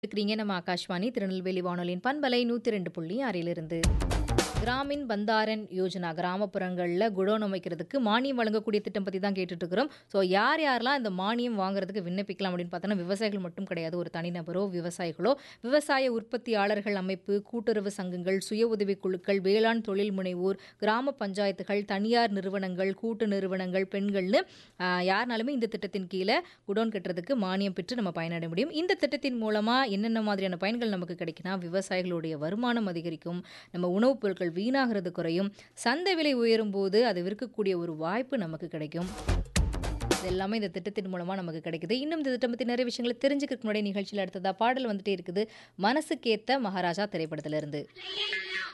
இருக்கிறீங்க நம்ம ஆகாஷ்வாணி திருநெல்வேலி வானொலியின் பண்பலை நூற்றி ரெண்டு புள்ளி ஆறிலிருந்து கிராமின் பந்தாரன் யோஜனா கிராமப்புறங்களில் குடோன் அமைக்கிறதுக்கு மானியம் வழங்கக்கூடிய திட்டம் பற்றி தான் கேட்டுட்டு இருக்கிறோம் ஸோ யார் யாரெல்லாம் இந்த மானியம் வாங்குறதுக்கு விண்ணப்பிக்கலாம் அப்படின்னு பார்த்தோன்னா விவசாயிகள் மட்டும் கிடையாது ஒரு தனிநபரோ விவசாயிகளோ விவசாய உற்பத்தியாளர்கள் அமைப்பு கூட்டுறவு சங்கங்கள் சுய உதவி குழுக்கள் வேளாண் தொழில் முனைவோர் கிராம பஞ்சாயத்துகள் தனியார் நிறுவனங்கள் கூட்டு நிறுவனங்கள் பெண்கள்னு ஆஹ், யாருனாலுமே இந்த திட்டத்தின் கீழே குடோன் கட்டுறதுக்கு மானியம் பெற்று நம்ம பயனடைய முடியும் இந்த திட்டத்தின் மூலமாக என்னென்ன மாதிரியான பயன்கள் நமக்கு கிடைக்குன்னா விவசாயிகளுடைய வருமானம் அதிகரிக்கும் நம்ம உணவுப் பொருட்கள் வீணாகிறது குறையும் சந்தை விலை உயரும் போது அது விற்கக்கூடிய ஒரு வாய்ப்பு நமக்கு கிடைக்கும் இது எல்லாமே இந்த திட்டத்தின் மூலமாக நமக்கு கிடைக்குது இன்னும் இந்த திட்டம் பற்றி நிறைய விஷயங்களை தெரிஞ்சுக்கிறதுக்கு முன்னாடி நிகழ்ச்சியில் அடுத்ததா பாடல் வந்துட்டே இருக்குது மனசுக்கேத்த மகாராஜா திரைப்படத்திலிருந்து